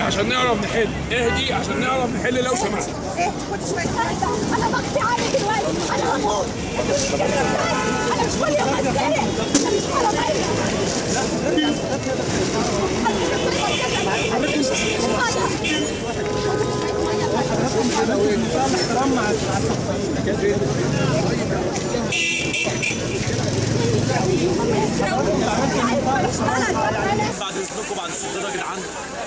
عشان نعرف نحل اهدي عشان نعرف نحل لو سمحت انت كنت شويه انا بقضي علي دلوقتي انا هموت انا مش كل يوم اتسرق انا مش حراميه بعد اذنكم بعد الصدر يا جدعان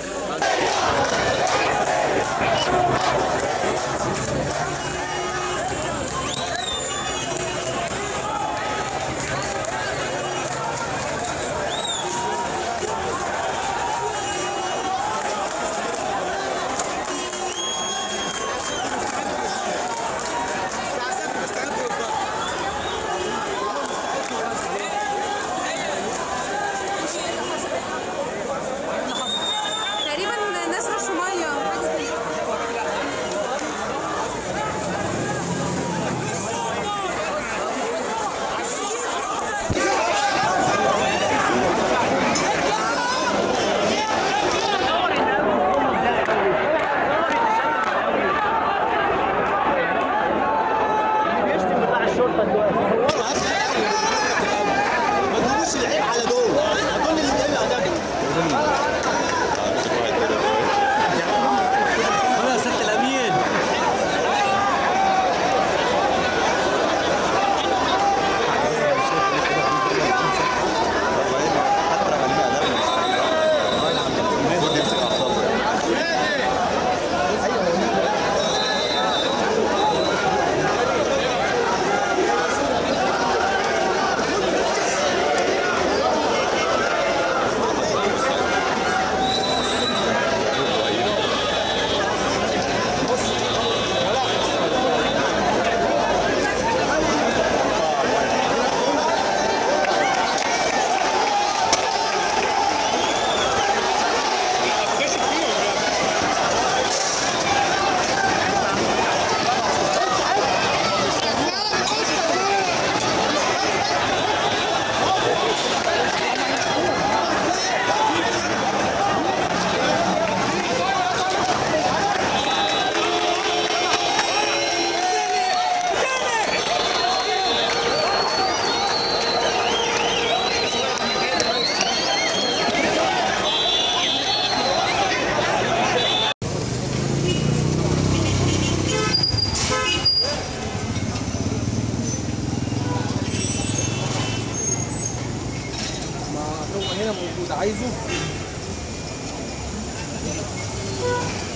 تقريبا ناس رشوا ميه حاجه كده ما تقولوش العيب على دول دول اللي بيعملوا ادب ولا يا ست الامين هو هنا موجود عايزه